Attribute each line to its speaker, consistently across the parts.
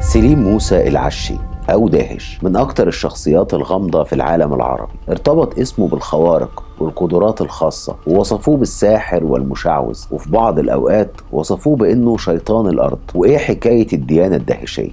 Speaker 1: سليم موسى العشي أو داهش من أكثر الشخصيات الغامضة في العالم العربي ارتبط اسمه بالخوارق والقدرات الخاصة ووصفوه بالساحر والمشعوذ وفي بعض الأوقات وصفوه بأنه شيطان الأرض وإيه حكاية الديانة الداهشية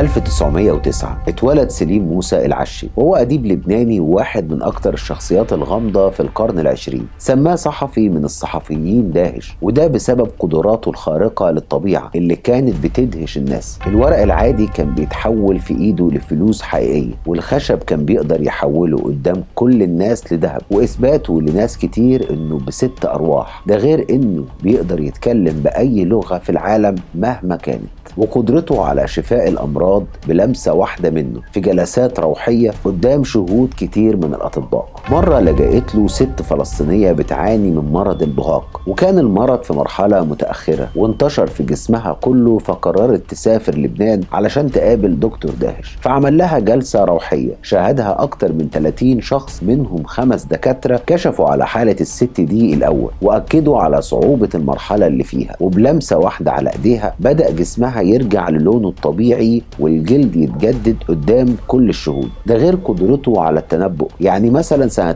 Speaker 1: 1909 اتولد سليم موسى العشي وهو أديب لبناني وواحد من أكثر الشخصيات الغامضة في القرن العشرين سماه صحفي من الصحفيين داهش وده بسبب قدراته الخارقة للطبيعة اللي كانت بتدهش الناس الورق العادي كان بيتحول في إيده لفلوس حقيقية والخشب كان بيقدر يحوله قدام كل الناس لذهب وإثباته لناس كتير إنه بست أرواح ده غير إنه بيقدر يتكلم بأي لغة في العالم مهما كانت وقدرته على شفاء الامراض بلمسه واحده منه في جلسات روحيه قدام شهود كتير من الاطباء. مره لجأت له ست فلسطينيه بتعاني من مرض البهاق وكان المرض في مرحله متاخره وانتشر في جسمها كله فقررت تسافر لبنان علشان تقابل دكتور داهش فعمل لها جلسه روحيه شاهدها اكتر من 30 شخص منهم خمس دكاتره كشفوا على حاله الست دي الاول واكدوا على صعوبه المرحله اللي فيها وبلمسه واحده على ايديها بدا جسمها يرجع للونه الطبيعي والجلد يتجدد قدام كل الشهود ده غير قدرته على التنبؤ يعني مثلا سنة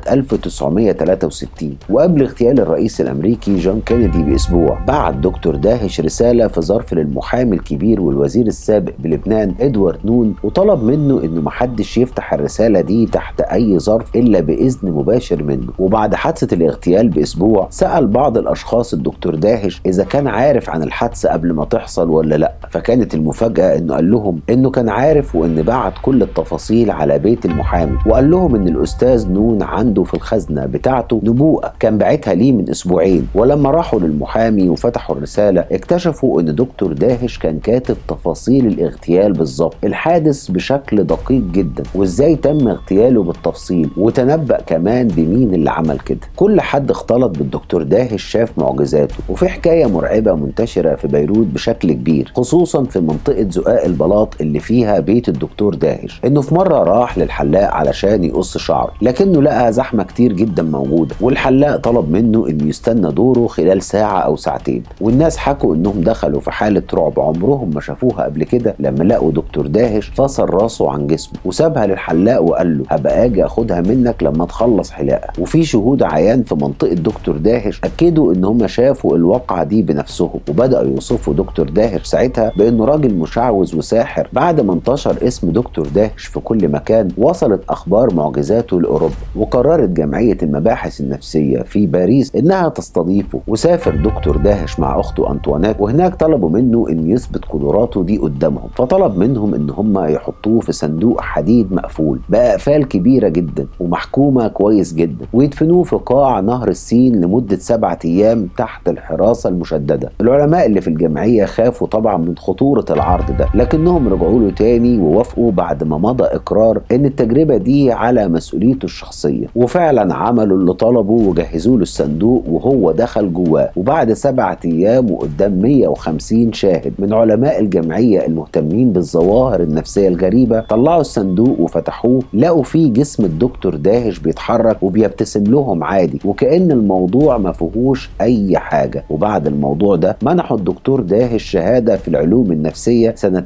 Speaker 1: 1963 وقبل اغتيال الرئيس الأمريكي جون كينيدي بأسبوع بعت دكتور داهش رسالة في ظرف للمحامي الكبير والوزير السابق بلبنان إدوارد نون وطلب منه إنه محدش يفتح الرسالة دي تحت أي ظرف إلا بإذن مباشر منه وبعد حادثة الاغتيال بأسبوع سأل بعض الأشخاص الدكتور داهش إذا كان عارف عن الحادثة قبل ما تحصل ولا لأ فكانت المفاجأة إنه قال لهم إنه كان عارف وإن بعت كل التفاصيل على بيت المحامي وقال لهم إن الأستاذ نون عنده في الخزنة بتاعته نبوءة كان باعتها ليه من أسبوعين ولما راحوا للمحامي وفتحوا الرسالة اكتشفوا إن دكتور داهش كان كاتب تفاصيل الاغتيال بالظبط الحادث بشكل دقيق جدا وإزاي تم اغتياله بالتفصيل وتنبأ كمان بمين اللي عمل كده كل حد اختلط بالدكتور داهش شاف معجزاته وفي حكاية مرعبة منتشرة في بيروت بشكل كبير خصوصا في منطقة زقاق البلاط اللي فيها بيت الدكتور داهش انه في مرة راح للحلاق علشان يقص شعره لكنه لقى زحمة كتير جدا موجودة والحلاق طلب منه انه يستنى دوره خلال ساعة او ساعتين والناس حكوا انهم دخلوا في حالة رعب عمرهم ما شافوها قبل كده لما لقوا دكتور داهش فصل راسه عن جسمه وسابها للحلاق وقال له هبقى اجي اخدها منك لما تخلص حلاقة وفي شهود عيان في منطقة دكتور داهش اكدوا ان هم شافوا الواقعة دي بنفسهم وبدأوا يوصفوا دكتور داهش ساعتها بانه راجل مشعوذ وساحر بعد ما انتشر اسم دكتور داهش في كل مكان وصلت اخبار معجزاته لاوروبا وقررت جمعيه المباحث النفسيه في باريس انها تستضيفه وسافر دكتور داهش مع اخته انطوانيت وهناك طلبوا منه ان يثبت قدراته دي قدامهم فطلب منهم ان هم يحطوه في صندوق حديد مقفول باقفال كبيره جدا ومحكومه كويس جدا ويدفنوه في قاع نهر السين لمده سبعة ايام تحت الحراسه المشدده العلماء اللي في الجمعيه خافوا طبعا من خطورة العرض ده لكنهم رجعوا له تاني ووافقوا بعد ما مضى إقرار إن التجربة دي على مسؤوليته الشخصية وفعلا عملوا اللي طلبوا وجهزوا له الصندوق وهو دخل جواه وبعد سبعة أيام وقدام 150 شاهد من علماء الجمعية المهتمين بالظواهر النفسية الغريبة طلعوا الصندوق وفتحوه لقوا فيه جسم الدكتور داهش بيتحرك وبيبتسم لهم عادي وكأن الموضوع ما فيهوش أي حاجة وبعد الموضوع ده منحوا الدكتور داهش شهادة في العلوم النفسية سنة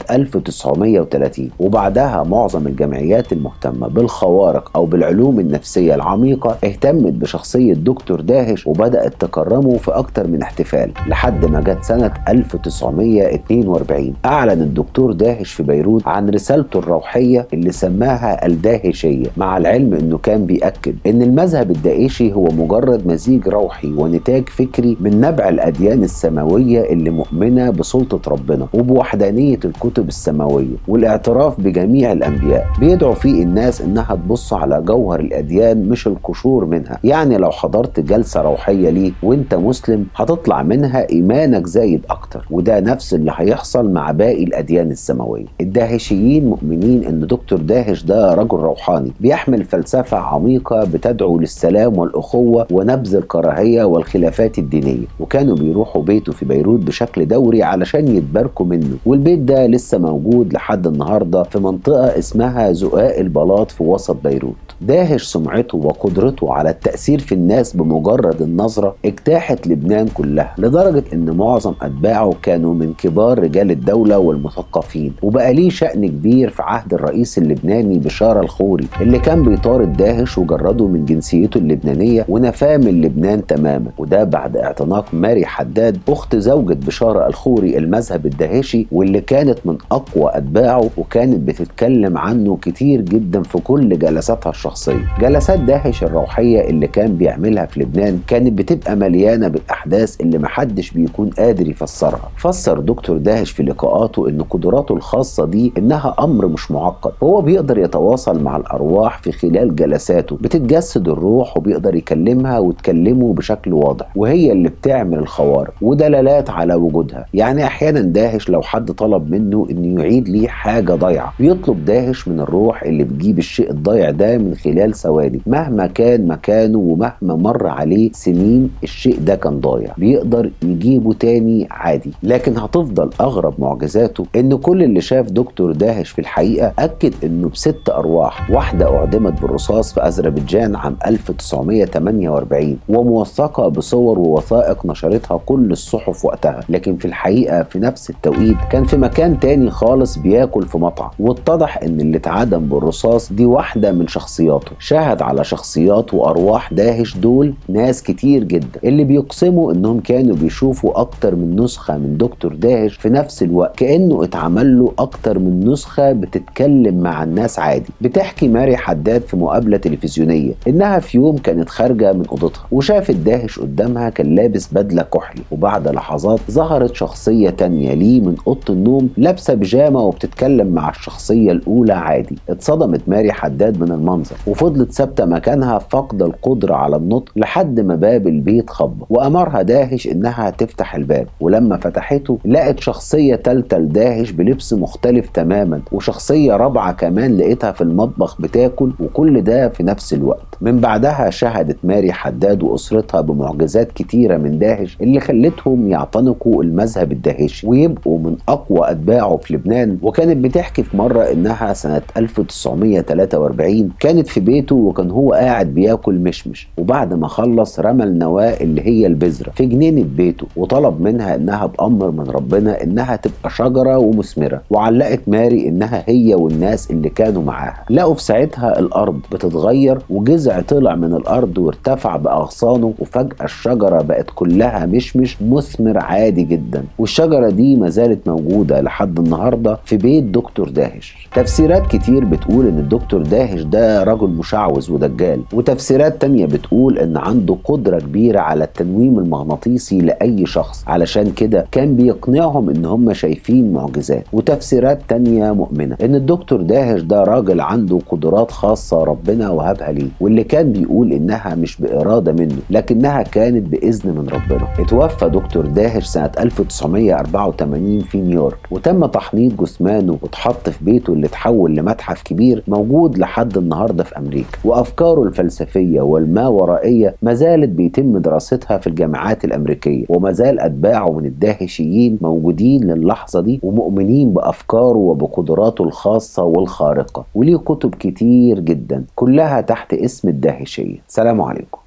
Speaker 1: 1930 وبعدها معظم الجمعيات المهتمة بالخوارق أو بالعلوم النفسية العميقة اهتمت بشخصية دكتور داهش وبدأت تكرمه في أكتر من احتفال لحد ما جت سنة 1942 أعلن الدكتور داهش في بيروت عن رسالته الروحية اللي سماها الداهشية مع العلم أنه كان بيأكد أن المذهب الداهشي هو مجرد مزيج روحي ونتاج فكري من نبع الأديان السماوية اللي مؤمنة بسلطة ربنا وبوحدانية الكتب السماوية والاعتراف بجميع الأنبياء بيدعو فيه الناس إنها تبص على جوهر الأديان مش القشور منها يعني لو حضرت جلسة روحية ليه وانت مسلم هتطلع منها إيمانك زايد أكتر وده نفس اللي هيحصل مع باقي الأديان السماوية الداهشيين مؤمنين إن دكتور داهش ده رجل روحاني بيحمل فلسفة عميقة بتدعو للسلام السلام والأخوة ونبذ الكراهية والخلافات الدينية وكانوا بيروحوا بيته في بيروت بشكل دوري علشان يتباركوا منه والبيت ده لسه موجود لحد النهاردة في منطقة اسمها زقاق البلاط في وسط بيروت داهش سمعته وقدرته على التأثير في الناس بمجرد النظرة اجتاحت لبنان كلها لدرجة ان معظم اتباعه كانوا من كبار رجال الدولة والمثقفين وبقى ليه شأن كبير في عهد الرئيس اللبناني بشارة الخوري اللي كان بيطارد داهش وجرده من جنسيته اللبنانية ونفاه من لبنان تماما وده بعد اعتناق ماري حداد اخت زوجة بشارة الخوري المذهب الداهشي واللي كانت من اقوى اتباعه وكانت بتتكلم عنه كتير جدا في كل جلساتها الشخصية جلسات داهش الروحية اللي كان بيعملها في لبنان كانت بتبقى مليانة بالاحداث اللي محدش بيكون قادر يفسرها فسر دكتور داهش في لقاءاته ان قدراته الخاصة دي انها امر مش معقد هو بيقدر يتواصل مع الارواح في خلال جلساته بتتجسد الروح وبيقدر يكلمها وتكلمه بشكل واضح وهي اللي بتعمل الخوارق ودلالات على وجودها يعني احيانا داهش لو حد طلب منه انه يعيد ليه حاجه ضايعه بيطلب داهش من الروح اللي بتجيب الشيء الضايع ده من خلال ثواني مهما كان مكانه ومهما مر عليه سنين الشيء ده كان ضايع بيقدر يجيبه تاني عادي لكن هتفضل اغرب معجزاته ان كل اللي شاف دكتور داهش في الحقيقه اكد انه بست ارواح واحده اعدمت بالرصاص في اذربيجان عام 1948 وموثقه بصور ووثائق نشرتها كل الصحف وقتها لكن في الحقيقه في نفس التوقيت كان في مكان تاني خالص بياكل في مطعم واتضح ان اللي اتعدم بالرصاص دي واحده من شخصياته شهد على شخصيات وارواح داهش دول ناس كتير جدا اللي بيقسموا انهم كانوا بيشوفوا اكتر من نسخه من دكتور داهش في نفس الوقت كانه اتعمل له اكتر من نسخه بتتكلم مع الناس عادي بتحكي ماري حداد في مقابله تلفزيونيه انها في يوم كانت خارجه من اوضتها وشافت داهش قدامها كان لابس بدله كحلي وبعد لحظات ظهرت شخصيه تانية ليه من اوضه النوم لابسه بيجامه وبتتكلم مع الشخصيه الاولى عادي اتصدمت ماري حداد من المنظر وفضلت ثابته مكانها فاقده القدره على النطق لحد ما باب البيت خبط وامرها داهش انها تفتح الباب ولما فتحته لقت شخصيه تالته لداهش بلبس مختلف تماما وشخصيه رابعه كمان لقيتها في المطبخ بتاكل وكل ده في نفس الوقت من بعدها شهدت ماري حداد واسرتها بمعجزات كتيره من داهش اللي خلتهم يعتنقوا المذهب الداهشي ويبقوا من اقوى اتباعه في لبنان وكانت بتحكي في مره انها سنه 1943 كانت في بيته وكان هو قاعد بياكل مشمش وبعد ما خلص رمى النواه اللي هي البذره في جنينه بيته وطلب منها انها بامر من ربنا انها تبقى شجره ومثمره وعلقت ماري انها هي والناس اللي كانوا معاها لقوا في ساعتها الارض بتتغير وجذع طلع من الارض وارتفع باغصانه وفجاه الشجره بقت كلها مشمش مثمر عادي جدا والشجره دي ما زالت موجوده لحد النهارده في بيت دكتور داهش تفسيرات كتير بتقول ان الدكتور داهش ده رجل مشعوذ ودجال وتفسيرات تانية بتقول ان عنده قدره كبيره على التنويم المغناطيسي لاي شخص علشان كده كان بيقنعهم ان هم شايفين معجزات وتفسيرات تانية مؤمنة ان الدكتور داهش ده راجل عنده قدرات خاصة ربنا وهبها ليه واللي كان بيقول انها مش بإرادة منه لكنها كانت بإذن من ربنا اتوفى دكتور داهش سنة 1984 في نيويورك وتم تحنيط جثمانه واتحط في بيته اللي اتحول لمتحف كبير موجود لحد النهارده في امريكا وافكاره الفلسفيه والماورائيه ما زالت بيتم دراستها في الجامعات الامريكيه وما زال اتباعه من الداهشيين موجودين للحظه دي ومؤمنين بافكاره وبقدراته الخاصه والخارقه وليه كتب كتير جدا كلها تحت اسم الداهشيه سلام عليكم